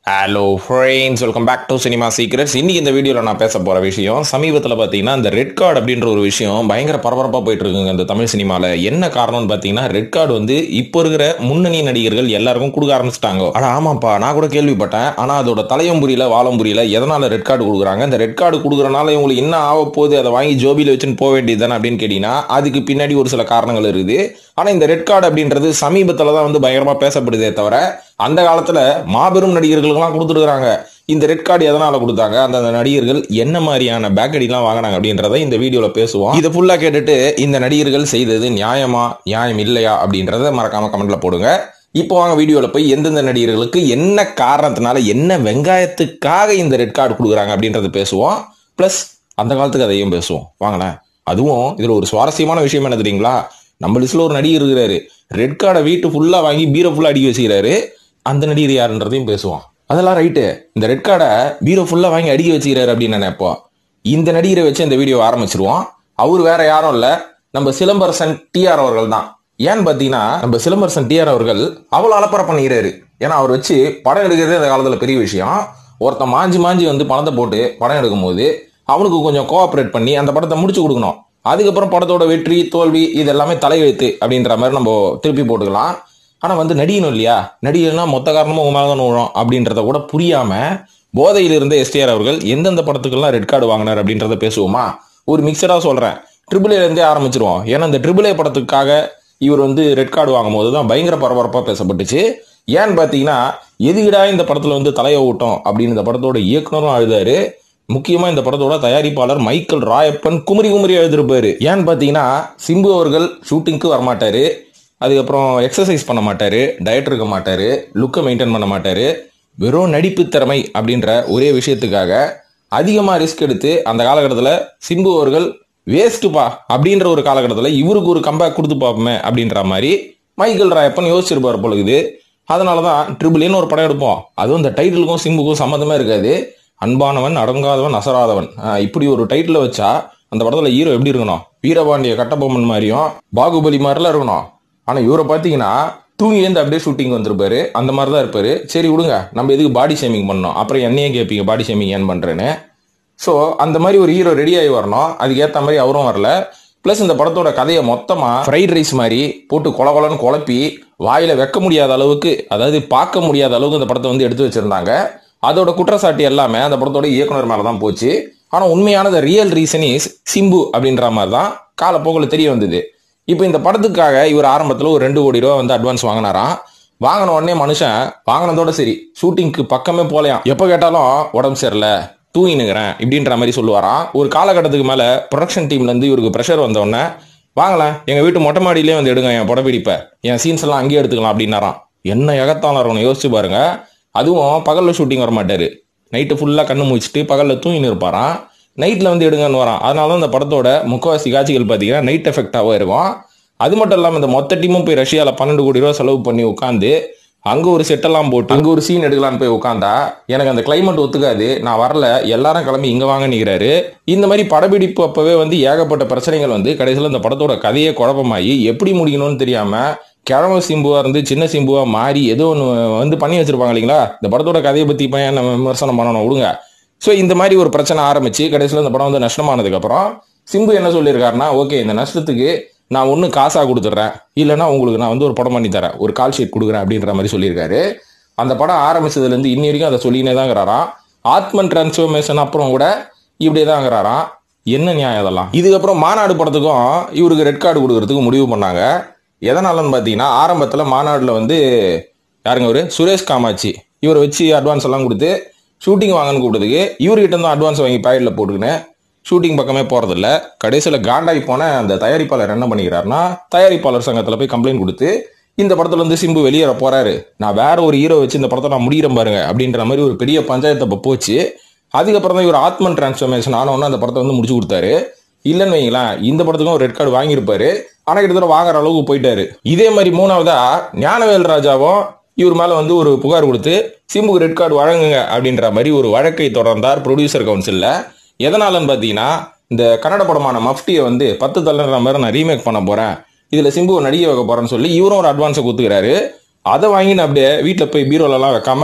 Hello friends welcome back to cinema secrets இன்னைக்கு இந்த வீடியோவில் நான் பேச போகிற விஷயம் சமீபத்தில் பார்த்தீங்கன்னா இந்த ரெட் கார்டு அப்படின்ற ஒரு விஷயம் பயங்கர பரபரப்பாக போயிட்டு இருக்குங்க இந்த தமிழ் சினிமாவில் என்ன காரணம்னு பார்த்தீங்கன்னா ரெட் கார்டு வந்து இப்போ இருக்கிற முன்னணி நடிகர்கள் எல்லாருக்கும் கொடுக்க ஆரம்பிச்சிட்டாங்க ஆனால் ஆமாப்பா நான் கூட கேள்விப்பட்டேன் ஆனால் அதோட தலையும் புரியல வாழும் புரியல எதனால் ரெட் கார்டு கொடுக்குறாங்க இந்த ரெட் கார்டு கொடுக்குறனால இவங்களுக்கு என்ன ஆக போகுது அதை வாங்கி ஜோபியில் வச்சுன்னு போக வேண்டியது தானே அப்படின்னு கேட்டிங்கன்னா அதுக்கு பின்னாடி ஒரு சில காரணங்கள் இருக்குது ஆனால் இந்த ரெட் கார்டு அப்படின்றது சமீபத்தில் தான் வந்து பயங்கரமாக பேசப்படுதே தவிர அந்த காலத்தில் மாபெரும் நடிகர்களுக்கெல்லாம் கொடுத்துருக்காங்க இந்த ரெட் கார்டு எதனால கொடுத்தாங்க அந்த அந்த நடிகர்கள் என்ன மாதிரியான பேக் அடிலாம் வாங்கினாங்க அப்படின்றத இந்த வீடியோவில் பேசுவோம் இதை ஃபுல்லாக கேட்டுட்டு இந்த நடிகர்கள் செய்தது நியாயமா நியாயம் இல்லையா அப்படின்றத மறக்காம கமெண்ட்ல போடுங்க இப்போ வாங்க வீடியோவில் போய் எந்தெந்த நடிகர்களுக்கு என்ன காரணத்தினால என்ன வெங்காயத்துக்காக இந்த ரெட் கார்டு கொடுக்குறாங்க அப்படின்றத பேசுவோம் ப்ளஸ் அந்த காலத்துக்கு அதையும் பேசுவோம் வாங்களேன் அதுவும் இதில் ஒரு சுவாரஸ்யமான விஷயம் என்ன தெரியுங்களா நம்ம லிஸ்ட்ல ஒரு நடிகர் இருக்கிறாரு ரெட் கார்டை வீட்டு ஃபுல்லாக வாங்கி பீரோ ஃபுல்லாக அடிக்க வச்சுக்கிறாரு அந்த நடிகர் யாருன்றதையும் பேசுவோம் அதெல்லாம் ரைட்டு இந்த ரெட் கார்டை பீரோ ஃபுல்லாக வாங்கி அடிக்க வச்சுக்கிறாரு அப்படின்னு நினைப்போம் இந்த நடிகரை வச்சு இந்த வீடியோ ஆரம்பிச்சிருவோம் அவர் வேற யாரும் இல்லை நம்ம சிலம்பரசன் டிஆர் அவர்கள் தான் ஏன்னு பார்த்தீங்கன்னா நம்ம சிலம்பரசன் டிஆர் அவர்கள் அவ்வளோ அலப்பறை பண்ணிக்கிறாரு ஏன்னா அவர் வச்சு படம் எடுக்கிறதே அந்த காலத்தில் பெரிய விஷயம் ஒருத்தன் மாஞ்சி மாஞ்சி வந்து பணத்தை போட்டு படம் எடுக்கும்போது அவனுக்கு கொஞ்சம் கோஆப்ரேட் பண்ணி அந்த படத்தை முடிச்சு கொடுக்கணும் அதுக்கப்புறம் படத்தோட வெற்றி தோல்வி இது எல்லாமே தலையெழுத்து அப்படின்ற மாதிரி நம்ம திருப்பி போட்டுக்கலாம் ஆனால் வந்து நடிகணும் இல்லையா நடிகர்னா மொத்த காரணமும் உங்க மேலே தான் விழும் அப்படின்றத கூட புரியாம போதையில் இருந்த எஸ்டிஆர் அவர்கள் எந்தெந்த படத்துக்கெல்லாம் ரெட் கார்டு வாங்கினார் அப்படின்றத பேசுவோமா ஒரு மிக்சடாக சொல்கிறேன் ட்ரிபிள் ஏலேருந்தே ஆரம்பிச்சிருவோம் ஏன்னா இந்த ட்ரிபிள் ஏ படத்துக்காக இவர் வந்து ரெட் கார்டு வாங்கும் போது தான் பயங்கர பரபரப்பாக பேசப்பட்டுச்சு ஏன்னு பார்த்தீங்கன்னா எதுகிடா இந்த படத்தில் வந்து தலையை ஊட்டம் அப்படின்னு இந்த படத்தோட இயக்குனரும் அழுதாரு முக்கியமாக இந்த படத்தோட தயாரிப்பாளர் மைக்கேல் ராயப்பன் குமரி குமரி எழுதிருப்பாரு ஏன்னு பார்த்தீங்கன்னா சிம்பு அவர்கள் ஷூட்டிங்க்கு வரமாட்டாரு அதுக்கப்புறம் எக்ஸசைஸ் பண்ண மாட்டாரு டயட் இருக்க மாட்டாரு லுக்கை மெயின்டைன் பண்ண மாட்டாரு வெறும் நடிப்பு திறமை அப்படின்ற ஒரே விஷயத்துக்காக அதிகமாக ரிஸ்க் எடுத்து அந்த காலகட்டத்தில் சிம்பு அவர்கள் வேஸ்ட்டுப்பா அப்படின்ற ஒரு காலகட்டத்தில் இவருக்கு ஒரு கம்பேக் கொடுத்து பார்ப்போமே அப்படின்ற மாதிரி மைக்கேல் ராயப்பன் யோசிச்சிருப்பார் பொழுது அதனால தான் ட்ரிபிள் ஏன்னு ஒரு படம் எடுப்போம் அதுவும் இந்த டைட்டிலுக்கும் சிம்புக்கும் சம்மந்தமே இருக்காது அன்பானவன் அடங்காதவன் அசராதவன் ஆஹ் இப்படி ஒரு டைட்டில் வச்சா அந்த படத்துல ஹீரோ எப்படி இருக்கணும் வீரபாண்டிய கட்டபொம்மன் மாதிரியும் பாகுபலி மாதிரிலாம் இருக்கணும் ஆனா இவரை பார்த்தீங்கன்னா தூங்கி எழுந்து அப்படியே ஷூட்டிங் வந்திருப்பாரு அந்த மாதிரி தான் இருப்பாரு சரி விடுங்க நம்ம எதுக்கு பாடி ஷேமிங் பண்ணோம் அப்புறம் என்னையே கேட்பீங்க பாடி ஷேமிங் ஏன் பண்றேன்னு ஸோ அந்த மாதிரி ஒரு ஹீரோ ரெடி ஆகி வரணும் அதுக்கு ஏற்ற மாதிரி அவரும் வரல ப்ளஸ் இந்த படத்தோட கதையை மொத்தமாக ஃப்ரைட் ரைஸ் மாதிரி போட்டு கொல கொலன்னு குழப்பி வாயில வைக்க முடியாத அளவுக்கு அதாவது பார்க்க முடியாத அளவுக்கு இந்த படத்தை வந்து எடுத்து வச்சிருந்தாங்க அதோட குற்றச்சாட்டு எல்லாமே அந்த படத்தோட இயக்குனர் மேலே தான் போச்சு ஆனால் உண்மையான ரியல் ரீசன் இஸ் சிம்பு அப்படின்ற மாதிரி தான் காலப்போக்கில் தெரிய வந்தது இப்போ இந்த படத்துக்காக இவர் ஆரம்பத்தில் ஒரு ரெண்டு கோடி ரூபா வந்து அட்வான்ஸ் வாங்கினாராம் வாங்கின உடனே மனுஷன் வாங்கினதோட சரி ஷூட்டிங்க்கு பக்கமே போலையாம் எப்போ கேட்டாலும் உடம்பு சரியில்லை தூங்கினுக்கிறேன் இப்படின்ற மாதிரி சொல்லுவாராம் ஒரு காலகட்டத்துக்கு மேலே ப்ரொடக்ஷன் டீம்லேருந்து இவருக்கு ப்ரெஷர் வந்தோடனே வாங்கலாம் எங்கள் வீட்டு மொட்டை மாடியிலே வந்து எடுங்க என் படப்பிடிப்பை என் சீன்ஸ் எல்லாம் அங்கேயே எடுத்துக்கலாம் அப்படின்னாராம் என்ன எகத்தாலும் இருக்கணும் யோசிச்சு பாருங்க அதுவும் பகலில் ஷூட்டிங் வர மாட்டாரு நைட்டு ஃபுல்லாக கண்ணு முடிச்சுட்டு பகலில் தூங்கின்னு இருப்பாராம் நைட்டில் வந்து எடுங்கன்னு வரான் அதனால தான் இந்த படத்தோட முக்கவாசி காட்சிகள் பார்த்தீங்கன்னா நைட் எஃபெக்டாகவும் இருக்கும் அது மட்டும் இல்லாமல் இந்த மொத்த டீமும் போய் ரஷ்யாவில் பன்னெண்டு கோடி ரூபா செலவு பண்ணி உட்காந்து அங்கே ஒரு செட்டெல்லாம் போட்டு அங்கே ஒரு சீன் எடுக்கலான்னு போய் உட்காந்தா எனக்கு அந்த கிளைமேட் ஒத்துக்காது நான் வரல எல்லாரும் கிளம்பி இங்கே வாங்க நிற்கிறாரு இந்த மாதிரி படப்பிடிப்பு அப்போவே வந்து ஏகப்பட்ட பிரச்சனைகள் வந்து கடைசியில் இந்த படத்தோட கதையே குழப்பமாகி எப்படி முடிக்கணும்னு தெரியாமல் கிழம சிம்புவா இருந்து சின்ன சிம்புவா மாறி ஏதோ ஒன்று வந்து பண்ணி வச்சிருப்பாங்க இல்லைங்களா இந்த படத்தோட கதையை பற்றி இப்போ ஏன் நம்ம விமர்சனம் பண்ணணும் விடுங்க ஸோ இந்த மாதிரி ஒரு பிரச்சனை ஆரம்பிச்சு கடைசியில் இந்த படம் வந்து நஷ்டமானதுக்கப்புறம் சிம்பு என்ன சொல்லியிருக்காருன்னா ஓகே இந்த நஷ்டத்துக்கு நான் ஒன்று காசாக கொடுத்துட்றேன் இல்லைன்னா உங்களுக்கு நான் வந்து ஒரு படம் பண்ணி தரேன் ஒரு கால் ஷீட் கொடுக்குறேன் அப்படின்ற மாதிரி சொல்லியிருக்காரு அந்த படம் ஆரம்பிச்சதுலேருந்து இன்னி வரைக்கும் அதை சொல்லினே தாங்கிறாராம் ஆத்மன் டிரான்ஸ்ஃபர்மேஷன் அப்புறம் கூட இப்படியே தாங்கிறாராம் என்ன நியாயம் அதெல்லாம் இதுக்கப்புறம் மாநாடு படத்துக்கும் இவருக்கு ரெட் கார்டு கொடுக்கறதுக்கு முடிவு பண்ணாங்க எதனாலன்னு பார்த்தீங்கன்னா ஆரம்பத்தில் மாநாட்டில் வந்து யாருங்க அவரு சுரேஷ் காமாட்சி இவரை வச்சு அட்வான்ஸ் எல்லாம் கொடுத்து ஷூட்டிங் வாங்கன்னு கூப்பிட்டதுக்கு இவர்கிட்ட தான் அட்வான்ஸ் வாங்கி பாக்கெட்டில் போட்டுக்கினேன் ஷூட்டிங் பக்கமே போகிறதில்ல கடைசியில் காண்டாகி போன அந்த தயாரிப்பாளர் என்ன பண்ணிக்கிறாருன்னா தயாரிப்பாளர் சங்கத்தில் போய் கம்ப்ளைண்ட் கொடுத்து இந்த படத்துல இருந்து சிம்பு வெளியேற போறாரு நான் வேற ஒரு ஹீரோ வச்சு இந்த படத்தை நான் முடிகிறேன் பாருங்க அப்படின்ற மாதிரி ஒரு பெரிய பஞ்சாயத்தை இப்போ போச்சு அதுக்கப்புறம் தான் இவர் ஆத்மன் டிரான்ஸ்ஃபர்மேஷன் ஆனவொன்னு அந்த படத்தை வந்து முடிச்சு கொடுத்தாரு இல்லைன்னு வைங்களேன் இந்த படத்துக்கும் ரெட் கார்டு வாங்கியிருப்பாரு ஆனால் கிட்டத்தட்ட வாங்குற அளவுக்கு போயிட்டாரு இதே மாதிரி மூணாவதா ஞானவேல் ராஜாவும் இவர் மேல வந்து ஒரு புகார் கொடுத்து சிம்புக்கு ரெட் கார்டு வழங்குங்க அப்படின்ற மாதிரி ஒரு வழக்கை தொடர்ந்தார் ப்ரொடியூசர் கவுன்சிலில் எதனாலன்னு பார்த்தீங்கன்னா இந்த கன்னட படமான மஃப்டியை வந்து பத்து தள்ளுற மாதிரி நான் ரீமேக் பண்ண போறேன் இதுல சிம்புவை நடிக்க வைக்க போறேன்னு சொல்லி இவரும் ஒரு அட்வான்ஸை கொடுத்துக்கிறாரு அதை வாங்கி நான் அப்படியே வீட்டில் போய் பீரோலலாம் வைக்காம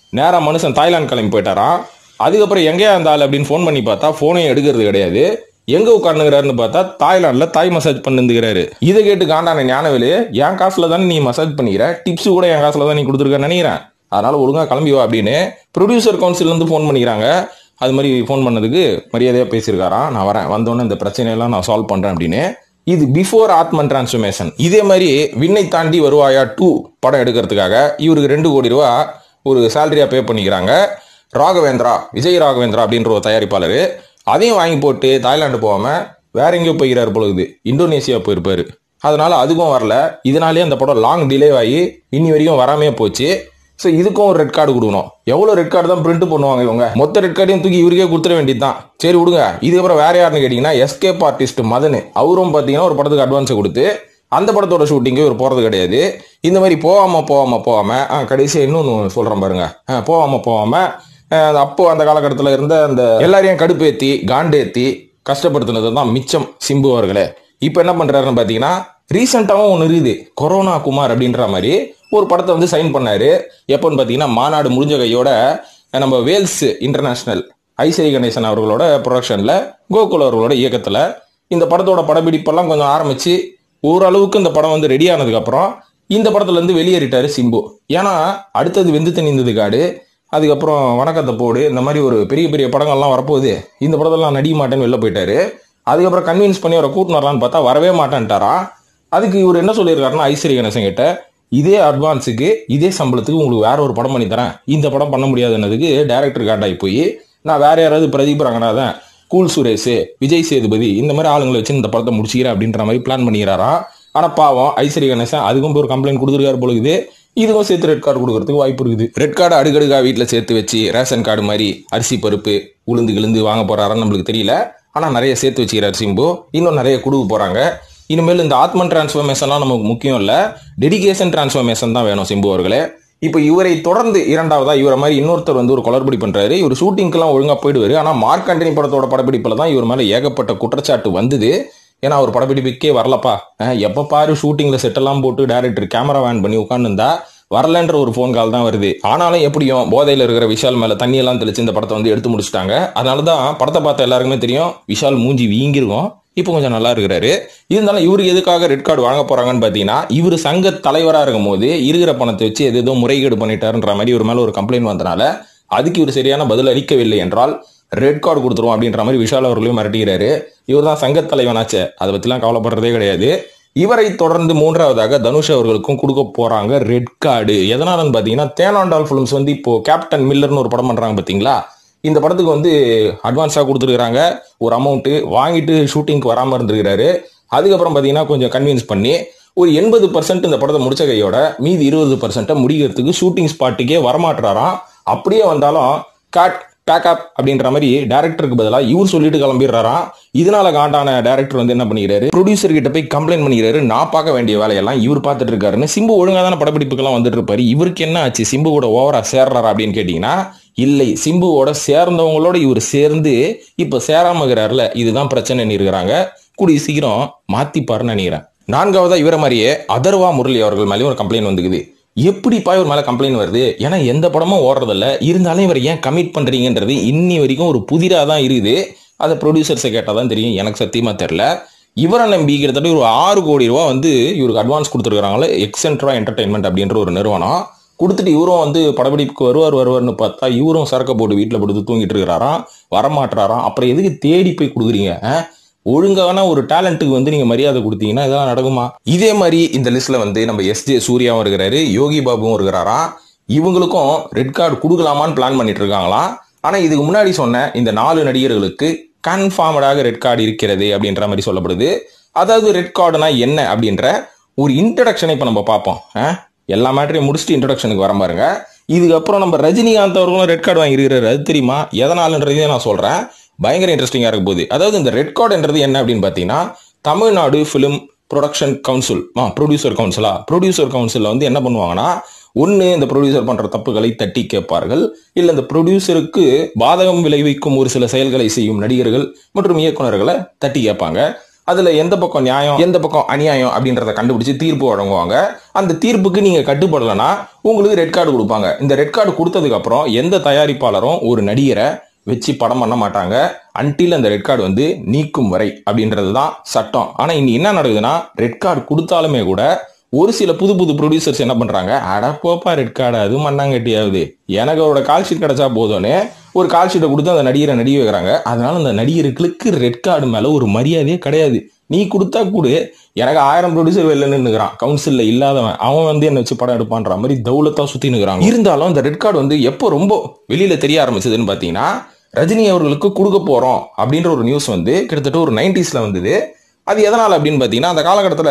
நேரா மனுஷன் தாய்லாந்து கிளம்பி போயிட்டாராம் அதுக்கப்புறம் எங்கேயா இருந்தாள் அப்படின்னு ஃபோன் பண்ணி பார்த்தா ஃபோனையும் எடுக்கிறது கிடையாது எங்க உட்காந்துக்கிறாருன்னு பார்த்தா தாய்லாந்துல தாய் மசாஜ் பண்ணுங்கிறாரு இதை கேட்டு காண்டான ஞானவேலு என் காசுல தானே நீ மசாஜ் பண்ணிக்கிற டிப்ஸ் கூட என் காசுல தான் நீ கொடுத்துருக்கன்னு நினைக்கிறேன் அதனால ஒழுங்கா கிளம்பி வா அப்படின்னு ப்ரொடியூசர் கவுன்சில் இருந்து ஃபோன் பண்ணிக்கிறாங்க அது மாதிரி ஃபோன் பண்ணதுக்கு மரியாதையா பேசியிருக்காராம் நான் வரேன் வந்தோடனே இந்த பிரச்சனையெல்லாம் நான் சால்வ் பண்றேன் அப்படின்னு இது பிஃபோர் ஆத்மன் டிரான்ஸ்ஃபர்மேஷன் இதே மாதிரி விண்ணை தாண்டி வருவாயா டூ படம் எடுக்கிறதுக்காக இவருக்கு ரெண்டு கோடி ரூபா ஒரு சேலரியா பே பண்ணிக்கிறாங்க ராகவேந்திரா விஜய் ராகவேந்திரா அப்படின்ற ஒரு தயாரிப்பாளர் அதையும் வாங்கி போட்டு தாய்லாந்து போகாம வேற எங்கேயோ போய்கிறார் பொழுது இந்தோனேசியா போயிருப்பாரு அதனால அதுக்கும் வரல இதனாலேயே அந்த படம் லாங் டிலே ஆகி இனி வரைக்கும் வராமே போச்சு ஸோ இதுக்கும் ஒரு ரெட் கார்டு கொடுக்கணும் எவ்வளோ ரெட் கார்டு தான் பிரிண்ட் பண்ணுவாங்க இவங்க மொத்த ரெட் கார்டையும் தூக்கி இவருக்கே கொடுத்துட வேண்டியது தான் சரி விடுங்க இதுக்கப்புறம் வேற யாருன்னு கேட்டிங்கன்னா எஸ்கேப் ஆர்டிஸ்ட் மதன் அவரும் பார்த்தீங்கன்னா ஒரு படத்துக்கு அட்வான்ஸை கொடுத்து அந்த படத்தோட ஷூட்டிங்கு இவர் போகிறது கிடையாது இந்த மாதிரி போகாம போகாம போகாம ஆ கடைசியாக இன்னொன்று சொல்கிறேன் பாருங்க ஆ, போகாம போகாம ஆ, அப்போ அந்த காலகட்டத்தில் இருந்த அந்த எல்லாரையும் கடுப்பேத்தி காண்டேத்தி கஷ்டப்படுத்தினது தான் மிச்சம் சிம்பு அவர்களே இப்போ என்ன பண்றாருன்னு பார்த்தீங்கன்னா ரீசெண்டாகவும் ஒன்று இருக்குது கொரோனா குமார் அப்படின்ற மாதிரி ஒரு படத்தை வந்து சைன் பண்ணாரு எப்போன்னு பார்த்தீங்கன்னா மாநாடு முடிஞ்ச கையோட நம்ம வேல்ஸ் இன்டர்நேஷனல் ஐசிஐ கணேசன் அவர்களோட ப்ரொடக்ஷனில் கோகுல் அவர்களோட இயக்கத்தில் இந்த படத்தோட படப்பிடிப்பெல்லாம் கொஞ்சம் ஆரம்பிச்சு ஓரளவுக்கு இந்த படம் வந்து ரெடி ஆனதுக்கப்புறம் இந்த படத்துல இருந்து வெளியேறிட்டாரு சிம்பு ஏன்னா அடுத்தது வெந்து தணிந்தது காடு அதுக்கப்புறம் வணக்கத்தை போடு இந்த மாதிரி ஒரு பெரிய பெரிய படங்கள்லாம் வரப்போகுது இந்த படத்தெல்லாம் நடிக்க மாட்டேன்னு வெளில போயிட்டாரு அதுக்கப்புறம் கன்வின்ஸ் பண்ணி அவரை கூட்டினு வரலான்னு பார்த்தா வரவே மாட்டேன்ட்டாராம் அதுக்கு இவர் என்ன சொல்லியிருக்காருன்னா ஐஸ்வரி கணேசன் கிட்ட இதே அட்வான்ஸுக்கு இதே சம்பளத்துக்கு உங்களுக்கு வேற ஒரு படம் பண்ணி தரேன் இந்த படம் பண்ண முடியாதுன்னதுக்கு டேரக்டர் காண்டாகி போய் நான் வேற யாராவது பிரதீப் ரங்கநாதன் கூல் சுரேஷ் விஜய் சேதுபதி இந்த மாதிரி ஆளுங்களை வச்சு இந்த படத்தை முடிச்சிக்கிறேன் அப்படின்ற மாதிரி பிளான் பண்ணிக்கிறாராம் ஆனா பாவம் ஐஸ்வரி கணேசன் அதுக்கும் போய் ஒரு கம்ப்ளைண்ட் கொடுத்துருக்காரு பொழுது இதுக்கும் சேர்த்து ரெட் கார்டு கொடுக்கறதுக்கு வாய்ப்பு இருக்குது ரெட் கார்டு அடுக்கடுக்கா வீட்டில் சேர்த்து வச்சு ரேஷன் கார்டு மாதிரி அரிசி பருப்பு உளுந்து கிழுந்து வாங்க போறாரான்னு நம்மளுக்கு தெரியல ஆனா நிறைய சேர்த்து வச்சுக்கிறார் சிம்பு இன்னும் நிறைய கொடுக்க போறாங்க இனிமேல் இந்த ஆத்மன் டிரான்ஸ்ஃபர்மேஷன்லாம் நமக்கு முக்கியம் இல்லை டெடிகேஷன் டிரான்ஸ்ஃபர்மேஷன் தான் வேணும் சிம்பு அவர்களே இப்போ இவரை தொடர்ந்து இரண்டாவதா இவரை மாதிரி இன்னொருத்தர் வந்து ஒரு குளறுபடி பண்றாரு இவர் ஷூட்டிங்க்கெல்லாம் ஒழுங்கா போயிடுவாரு ஆனா மார்க் ஆண்டனி படத்தோட படப்பிடிப்புல தான் இவர் மேல ஏகப்பட்ட குற்றச்சாட்டு வந்தது ஏன்னா அவர் படப்பிடிப்புக்கே வரலப்பா அஹ் எப்ப பாரு ஷூட்டிங்ல செட்டெல்லாம் போட்டு டேரக்டர் கேமரா வேன் பண்ணி உட்காந்துருந்தா வரலன்ற ஒரு ஃபோன் கால் தான் வருது ஆனாலும் எப்படியும் போதையில இருக்கிற விஷால் மேல தண்ணி எல்லாம் தெளிச்சு இந்த படத்தை வந்து எடுத்து முடிச்சிட்டாங்க அதனால தான் படத்தை பார்த்த எல்லாருக்குமே தெரியும் விஷால் மூஞ்சி வீங்கிருக்கும் இப்போ கொஞ்சம் நல்லா இருக்கிறாரு இருந்தாலும் இவருக்கு எதுக்காக ரெட் கார்டு வாங்க போறாங்கன்னு பார்த்தீங்கன்னா இவர் சங்க தலைவராக இருக்கும் போது இருக்கிற பணத்தை வச்சு எது ஏதோ முறைகேடு பண்ணிட்டாருன்ற மாதிரி ஒரு மேல ஒரு கம்ப்ளைண்ட் வந்தனால அதுக்கு இவர் சரியான பதில் அளிக்கவில்லை என்றால் ரெட் கார்டு கொடுத்துருவோம் அப்படின்ற மாதிரி விஷால் அவர்களையும் மிரட்டுகிறாரு இவர் தான் சங்க தலைவனாச்சே அதை பற்றிலாம் கவலைப்படுறதே கிடையாது இவரை தொடர்ந்து மூன்றாவதாக தனுஷ் அவர்களுக்கும் கொடுக்க போறாங்க ரெட் கார்டு எதனாலன்னு பார்த்தீங்கன்னா தேனாண்டால் ஃபிலிம்ஸ் வந்து இப்போ கேப்டன் மில்லர்னு ஒரு படம் பண்றாங்க பார்த்தீங்களா இந்த படத்துக்கு வந்து அட்வான்ஸாக கொடுத்துருக்காங்க ஒரு அமௌண்ட்டு வாங்கிட்டு ஷூட்டிங்க்கு வராமல் இருந்திருக்கிறாரு அதுக்கப்புறம் பார்த்தீங்கன்னா கொஞ்சம் கன்வின்ஸ் பண்ணி ஒரு எண்பது பர்சன்ட் இந்த படத்தை முடிச்ச கையோட மீதி இருபது பர்சன்ட்டை முடிக்கிறதுக்கு ஷூட்டிங் ஸ்பாட்டுக்கே வரமாட்டுறாராம் அப்படியே வந்தாலும் காட் பேக்கப் அப்படின்ற மாதிரி டேரக்டருக்கு பதிலாக இவர் சொல்லிட்டு கிளம்பிடுறாராம் இதனால காண்டான டேரக்டர் வந்து என்ன பண்ணிக்கிறாரு ப்ரொடியூசர் கிட்ட போய் கம்ப்ளைண்ட் பண்ணிக்கிறாரு நான் பார்க்க வேண்டிய வேலையெல்லாம் இவர் பார்த்துட்டு இருக்காருன்னு சிம்பு ஒழுங்காக தானே படப்பிடிப்புக்கெல்லாம் வந்துட்டு இருப்பாரு இவருக்கு என்ன ஆச்சு சிம்பு கூட ஓவரா சேர்றாரா அப்படின்னு கேட்டிங்கன்னா இல்லை சிம்புவோட சேர்ந்தவங்களோட இவர் சேர்ந்து இப்போ சேராம இருக்கிறாருல இதுதான் பிரச்சனை இருக்கிறாங்க கூடிய சீக்கிரம் மாத்திப்பாருன்னு நினைக்கிறேன் நான்காவதா இவரை மாதிரியே அதர்வா முரளி அவர்கள் மேலேயும் ஒரு கம்ப்ளைண்ட் வந்துக்குது எப்படிப்பா இவர் மேலே கம்ப்ளைண்ட் வருது ஏன்னா எந்த படமும் ஓடுறதில்ல இருந்தாலும் இவர் ஏன் கமிட் பண்ணுறீங்கன்றது இன்னி வரைக்கும் ஒரு புதிராக தான் இருக்குது அதை ப்ரொடியூசர்ஸை கேட்டால் தான் தெரியும் எனக்கு சத்தியமாக தெரில இவரை நம்பி கிட்டத்தட்ட ஒரு ஆறு கோடி ரூபா வந்து இவருக்கு அட்வான்ஸ் கொடுத்துருக்காங்களே எக்ஸென்ட்ரா என்டர்டைன்மெண்ட் அப்படின்ற ஒரு நிறுவனம் கொடுத்துட்டு இவரும் வந்து படப்பிடிப்புக்கு வருவார் வருவார்னு பார்த்தா இவரும் சரக்க போட்டு வீட்டில் படுத்து தூங்கிட்டு இருக்கிறாராம் வரமாட்டுறாராம் அப்புறம் எதுக்கு தேடி போய் கொடுக்குறீங்க ஆ? ஒழுங்கான ஒரு டேலண்ட்டுக்கு வந்து நீங்க மரியாதை கொடுத்தீங்கன்னா இதெல்லாம் நடக்குமா இதே மாதிரி இந்த லிஸ்ட்ல வந்து நம்ம எஸ் ஜே சூர்யாவும் இருக்கிறாரு யோகி பாபுவும் இருக்கிறாராம் இவங்களுக்கும் ரெட் கார்டு கொடுக்கலாமான்னு பிளான் பண்ணிட்டு இருக்காங்களாம் ஆனா இதுக்கு முன்னாடி சொன்ன இந்த நாலு நடிகர்களுக்கு கன்ஃபார்மடாக ரெட் கார்டு இருக்கிறது அப்படின்ற மாதிரி சொல்லப்படுது அதாவது ரெட் கார்டுனா என்ன அப்படின்ற ஒரு இன்ட்ரடக்ஷனை இப்போ நம்ம பார்ப்போம் ஆ? எல்லா மேட்டரையும் முடிச்சுட்டு இன்ட்ரடக்ஷனுக்கு வர பாருங்க இதுக்கப்புறம் நம்ம ரஜினிகாந்த் அவர்களும் ரெட் கார்டு வாங்கியிருக்கிறாரு அது தெரியுமா எதனாலன்றதையும் நான் சொல்றேன் பயங்கர இன்ட்ரெஸ்டிங்காக இருக்க போகுது அதாவது இந்த ரெட் கார்டுன்றது என்ன அப்படின்னு பார்த்தீங்கன்னா Tamil Nadu film production council ah producer கவுன்சிலா ப்ரொடியூசர் கவுன்சிலில் வந்து என்ன பண்ணுவாங்கன்னா ஒன்று இந்த ப்ரொடியூசர் பண்ணுற தப்புகளை தட்டி கேட்பார்கள் இல்லை இந்த ப்ரொடியூசருக்கு பாதகம் விளைவிக்கும் ஒரு சில செயல்களை செய்யும் நடிகர்கள் மற்றும் இயக்குனர்களை தட்டி கேட்பாங்க அதுல எந்த பக்கம் நியாயம் எந்த பக்கம் அநியாயம் அப்படின்றத கண்டுபிடிச்சு தீர்ப்பு வழங்குவாங்க அந்த தீர்ப்புக்கு நீங்க கட்டுப்படலைன்னா உங்களுக்கு ரெட் கார்டு கொடுப்பாங்க இந்த ரெட் கார்டு கொடுத்ததுக்கு அப்புறம் எந்த தயாரிப்பாளரும் ஒரு நடிகரை வச்சு படம் பண்ண மாட்டாங்க அன்டில் அந்த ரெட் கார்டு வந்து நீக்கும் வரை அப்படின்றது தான் சட்டம் ஆனா இனி என்ன நடக்குதுன்னா ரெட் கார்டு கொடுத்தாலுமே கூட ஒரு சில புது புது ப்ரொடியூசர்ஸ் என்ன பண்றாங்க அட போப்பா ரெட் கார்டு அது மண்ணாங்கட்டியாவது எனக்கு அவரோட கால் ஷீட் கிடைச்சா போதும்னு ஒரு கால் ஷீட்டை கொடுத்து அந்த நடிகரை நடிக வைக்கிறாங்க அதனால அந்த நடிகர்களுக்கு ரெட் கார்டு மேல ஒரு மரியாதையே கிடையாது நீ கொடுத்தா கூடு எனக்கு ஆயிரம் ப்ரொடியூசர் வெளில நின்னுக்கிறான் கவுன்சில்ல இல்லாதவன் அவன் வந்து என்ன வச்சு படம் எடுப்பான்ற மாதிரி தௌலத்தா சுத்தி நிற்கிறாங்க இருந்தாலும் அந்த ரெட் கார்டு வந்து எப்போ ரொம்ப வெளியில தெரிய ஆரம்பிச்சதுன்னு பாத்தீங்கன்னா ரஜினி அவர்களுக்கு கொடுக்க போறோம் அப்படின்ற ஒரு நியூஸ் வந்து கிட்டத்தட்ட ஒரு நைன்டிஸ்ல வந்தது அது எதனால அப்படின்னு பாத்தீங்கன்னா அந்த காலகட்டத்தில்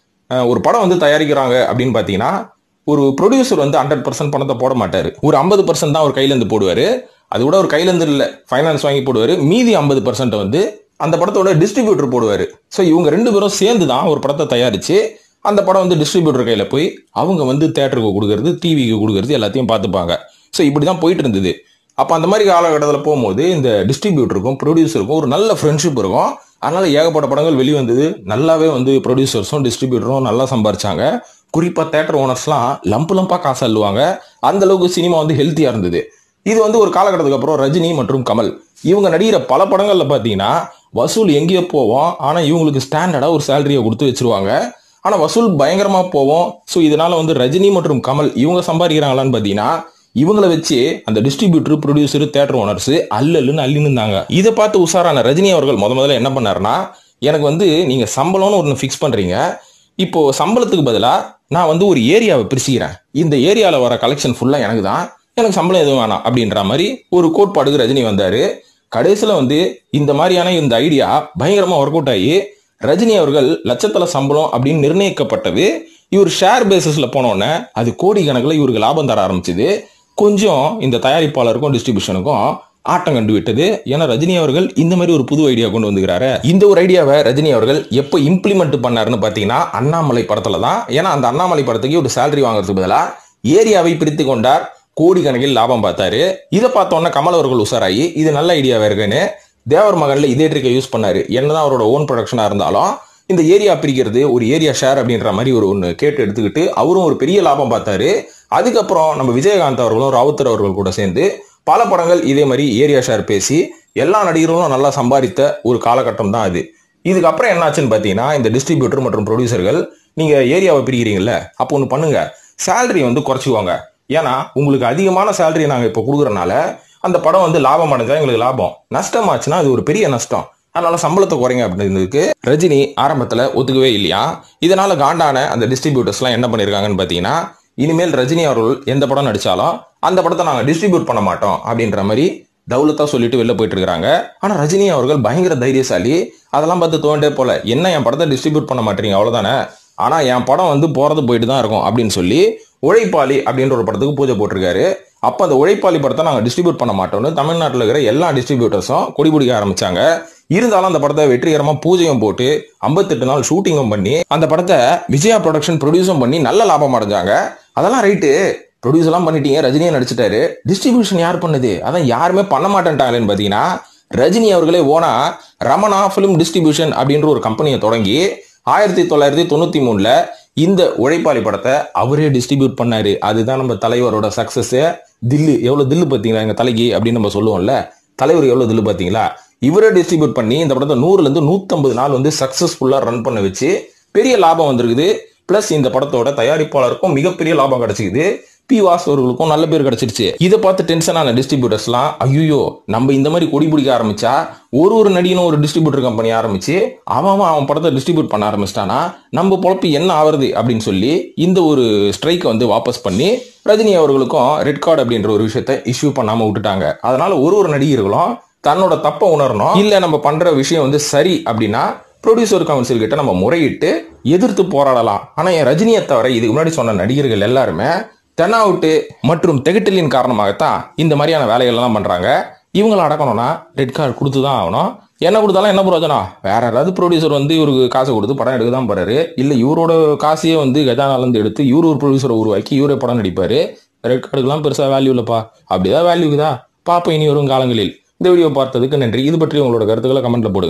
ஒரு படம் வந்து தயாரிக்கிறாங்க அப்படின்னு பாத்தீங்கன்னா ஒரு ப்ரொடியூசர் வந்து ஹண்ட்ரட் பர்சன்ட் பணத்தை போட மாட்டாரு ஒரு ஐம்பது பர்சன்ட் தான் ஒரு கையிலேருந்து போடுவாரு அது கூட ஒரு கையிலேருந்து இல்லை ஃபைனான்ஸ் வாங்கி போடுவாரு மீதி ஐம்பது பர்சன்ட் வந்து அந்த படத்தோட டிஸ்ட்ரிபியூட்டர் போடுவாரு ஸோ இவங்க ரெண்டு பேரும் சேர்ந்து தான் ஒரு படத்தை தயாரிச்சு அந்த படம் வந்து டிஸ்ட்ரிபியூட்டர் கையில போய் அவங்க வந்து தேட்டருக்கு கொடுக்கறது டிவிக்கு கொடுக்கறது எல்லாத்தையும் பார்த்துப்பாங்க ஸோ இப்படி தான் போயிட்டு இருந்தது அப்போ அந்த மாதிரி காலகட்டத்தில் போகும்போது இந்த டிஸ்ட்ரிபியூட்டருக்கும் ப்ரொடியூசருக்கும் ஒரு நல்ல ஃப்ரெண்ட்ஷிப் இருக்கும் அதனால ஏகப்பட்ட படங்கள் வெளிவந்தது நல்லாவே வந்து ப்ரொடியூசர்ஸும் டிஸ்ட்ரிபியூட்டரும் நல்லா சம்பாரிச்சாங்க குறிப்பா தேட்டர் ஓனர்ஸ்லாம் லம்பு லம்பா காசு அள்ளுவாங்க அந்த அளவுக்கு சினிமா வந்து ஹெல்த்தியா இருந்தது இது வந்து ஒரு காலகட்டத்துக்கு அப்புறம் ரஜினி மற்றும் கமல் இவங்க நடிகிற பல படங்கள்ல பாத்தீங்கன்னா வசூல் எங்கேயோ போவோம் ஆனா இவங்களுக்கு ஸ்டாண்டர்டா ஒரு சேலரியை கொடுத்து வச்சிருவாங்க ஆனா வசூல் பயங்கரமா போவோம் ஸோ இதனால வந்து ரஜினி மற்றும் கமல் இவங்க சம்பாதிக்கிறாங்களான்னு பாத்தீங்கன்னா இவங்கள வச்சு அந்த டிஸ்ட்ரிபியூட்டர் ப்ரொடியூசர் தேட்டர் ஓனர்ஸ் அல்லல்லுன்னு அள்ளின்னு இருந்தாங்க இதை பார்த்து உஷாரான ரஜினி அவர்கள் முத முதல்ல என்ன பண்ணாருன்னா எனக்கு வந்து நீங்க சம்பளம்னு ஒன்று ஃபிக்ஸ் பண்றீங்க இப்போ சம்பளத்துக்கு பதிலா நான் வந்து ஒரு ஏரியாவை பிரிச்சுக்கிறேன் இந்த ஏரியாவில் வர கலெக்ஷன் ஃபுல்லா எனக்கு தான் எனக்கு சம்பளம் எதுவும் வேணாம் அப்படின்ற மாதிரி ஒரு கோட்பாடுக்கு ரஜினி வந்தாரு கடைசியில் வந்து இந்த மாதிரியான இந்த ஐடியா பயங்கரமா ஒர்க் அவுட் ஆகி ரஜினி அவர்கள் லட்சத்தல சம்பளம் அப்படின்னு நிர்ணயிக்கப்பட்டது இவர் ஷேர் பேசிஸ்ல போனோடனே அது கோடி கணக்கில் இவருக்கு லாபம் தர ஆரம்பிச்சது கொஞ்சம் இந்த தயாரிப்பாளருக்கும் டிஸ்ட்ரிபியூஷனுக்கும் ஆட்டம் கண்டு விட்டது ஏன்னா ரஜினி அவர்கள் இந்த மாதிரி ஒரு புது ஐடியா கொண்டு வந்துக்கிறாரு இந்த ஒரு ஐடியாவை ரஜினி அவர்கள் எப்போ இம்ப்ளிமெண்ட் பண்ணாருன்னு பார்த்தீங்கன்னா அண்ணாமலை படத்துல தான் ஏன்னா அந்த அண்ணாமலை படத்துக்கு ஒரு சேலரி வாங்குறதுக்கு பதிலாக ஏரியாவை பிரித்து கொண்டார் கோடி கணக்கில் லாபம் பார்த்தாரு இதை பார்த்தோன்னே கமல் அவர்கள் உஷாராகி இது நல்ல ஐடியாவா இருக்குன்னு தேவர் மகன்ல இதே ட்ரிக்கை யூஸ் பண்ணாரு என்னதான் அவரோட ஓன் ப்ரொடக்ஷனா இருந்தாலும் இந்த ஏரியா பிரிக்கிறது ஒரு ஏரியா ஷேர் அப்படின்ற மாதிரி ஒரு ஒன்று கேட்டு எடுத்துக்கிட்டு அவரும் ஒரு பெரிய லாபம் பார்த்தாரு அதுக்கப்புறம் நம்ம விஜயகாந்த் அவர்களும் ராவுத்தர் அவர்கள் கூட சேர்ந்து பல படங்கள் இதே மாதிரி ஏரியா ஷேர் பேசி எல்லா நடிகர்களும் நல்லா சம்பாதித்த ஒரு காலகட்டம் தான் அது இதுக்கப்புறம் என்னாச்சுன்னு பார்த்தீங்கன்னா இந்த டிஸ்ட்ரிபியூட்டர் மற்றும் ப்ரொடியூசர்கள் நீங்க ஏரியாவை பிரிக்கிறீங்கல்ல அப்போ ஒன்று பண்ணுங்க சேலரி வந்து குறைச்சிக்குவாங்க ஏன்னா உங்களுக்கு அதிகமான சேலரி நாங்கள் இப்போ கொடுக்குறனால அந்த படம் வந்து லாபம் அடைஞ்சா எங்களுக்கு லாபம் நஷ்டமாச்சுன்னா அது ஒரு பெரிய நஷ்டம் அதனால சம்பளத்தை குறைங்க அப்படின்றதுக்கு ரஜினி ஆரம்பத்தில் ஒத்துக்கவே இல்லையா இதனால காண்டான அந்த டிஸ்ட்ரிபியூட்டர்ஸ்லாம் என்ன பண்ணியிருக்காங்கன்னு பார்த்தீங்கன்னா இனிமேல் ரஜினி அவர்கள் எந்த படம் நடிச்சாலும் அந்த படத்தை நாங்கள் டிஸ்ட்ரிபியூட் பண்ண மாட்டோம் அப்படின்ற மாதிரி தௌலத்தா சொல்லிட்டு வெளில போயிட்டு இருக்காங்க ஆனா ரஜினி அவர்கள் பயங்கர தைரியசாலி அதெல்லாம் பார்த்து தோண்டே போல என்ன என் படத்தை டிஸ்ட்ரிபியூட் பண்ண மாட்டீங்க அவ்வளவுதானே ஆனா என் படம் வந்து போறது போயிட்டு தான் இருக்கும் அப்படின்னு சொல்லி உழைப்பாளி அப்படின்ற ஒரு படத்துக்கு பூஜை போட்டிருக்காரு அப்ப அந்த உழைப்பாளி படத்தை நாங்க டிஸ்ட்ரிபியூட் பண்ண மாட்டோம்னு தமிழ்நாட்டில் இருக்கிற எல்லா டிஸ்ட்ரிபியூட்டர்ஸும் கொடி பிடிக்க ஆரம்பிச்சாங்க இருந்தாலும் அந்த படத்தை வெற்றிகரமா பூஜையும் போட்டு ஐம்பத்தெட்டு நாள் ஷூட்டிங்கும் பண்ணி அந்த படத்தை விஜயா ப்ரொடக்ஷன் ப்ரொடியூஸும் பண்ணி நல்ல லாபம் அடைஞ்சாங்க அதெல்லாம் ரைட்டு ப்ரொடியூஸ் எல்லாம் பண்ணிட்டீங்க ரஜினியை நடிச்சிட்டாரு டிஸ்ட்ரிபியூஷன் யார் பண்ணுது அதான் யாருமே பண்ண மாட்டேன்ட்டாங்களேன்னு பார்த்தீங்கன்னா ரஜினி அவர்களே ஓனா ரமணா ஃபிலிம் டிஸ்ட்ரிபியூஷன் அப்படின்ற ஒரு கம்பெனியை தொடங்கி ஆயிரத்தி தொள்ளாயிரத்தி தொண்ணூத்தி மூணுல இந்த உழைப்பாளி படத்தை அவரே டிஸ்ட்ரிபியூட் பண்ணாரு அதுதான் நம்ம தலைவரோட சக்சஸ் தில்லு எவ்வளவு தில்லு பாத்தீங்களா எங்க தலைக்கு அப்படின்னு நம்ம சொல்லுவோம்ல தலைவர் எவ்வளவு தில்லு பாத்தீங்களா இவரே டிஸ்ட்ரிபியூட் பண்ணி இந்த படத்தை நூறுல இருந்து நூத்தம்பது நாள் வந்து சக்சஸ்ஃபுல்லா ரன் பண்ண வச்சு பெரிய லாபம் வந்திருக்குது பிளஸ் இந்த படத்தோட தயாரிப்பாளருக்கும் மிகப்பெரிய லாபம் கிடைச்சிக்குது பி வாஸ் அவர்களுக்கும் நல்ல பேர் கிடைச்சிருச்சு இதை பார்த்து டென்ஷன் ஆன டிஸ்ட்ரிபியூட்டர்ஸ்லாம் ஐயோ நம்ம இந்த மாதிரி கொடி பிடிக்க ஆரம்பிச்சா ஒரு ஒரு நடிகனும் ஒரு டிஸ்ட்ரிபியூட்டர் கம்பெனி ஆரம்பிச்சு அவன் அவன் அவன் படத்தை டிஸ்ட்ரிபியூட் பண்ண ஆரம்பிச்சிட்டானா நம்ம பொழப்பு என்ன ஆவறது அப்படின்னு சொல்லி இந்த ஒரு ஸ்ட்ரைக்கை வந்து வாபஸ் பண்ணி ரஜினி அவர்களுக்கும் ரெட் கார்டு அப்படின்ற ஒரு விஷயத்த இஷ்யூ பண்ணாம விட்டுட்டாங்க அதனால ஒரு ஒரு நடிகர்களும் தன்னோட தப்பை உணரணும் இல்ல நம்ம பண்ற விஷயம் வந்து சரி அப்படின்னா ப்ரொடியூசர் கவுன்சில் கிட்ட நம்ம முறையிட்டு எதிர்த்து போராடலாம் ஆனா என் ரஜினியை தவிர இதுக்கு முன்னாடி சொன்ன நடிகர்கள் எல்லாருமே தென்னாவுட்டு மற்றும் திகட்டலின் காரணமாகத்தான் இந்த மாதிரியான வேலைகள்லாம் பண்றாங்க இவங்களை அடக்கணும்னா ரெட் கார்டு கொடுத்து தான் ஆகணும் என்ன கொடுத்தாலும் என்ன பிரயோஜனம் வேற யாராவது ப்ரொடியூசர் வந்து இவருக்கு காசு கொடுத்து படம் எடுக்க தான் போறாரு இல்ல இவரோட காசையே வந்து கஜானாலேருந்து எடுத்து இவர் ஒரு ப்ரொடியூசரை உருவாக்கி இவரே படம் நடிப்பாரு ரெட் கார்டுக்கெல்லாம் பெருசா வேல்யூ இல்லப்பா அப்படிதான் வேல்யூக்குதா பாப்போம் இனி வரும் காலங்களில் இந்த வீடியோ பார்த்ததுக்கு நன்றி இது பற்றி உங்களோட கருத்துக்களை கமெண்ட்ல போடுங்க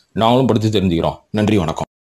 நாங்களும் படித்து தெரிஞ்சுக்கிறோம் நன்றி வணக்கம்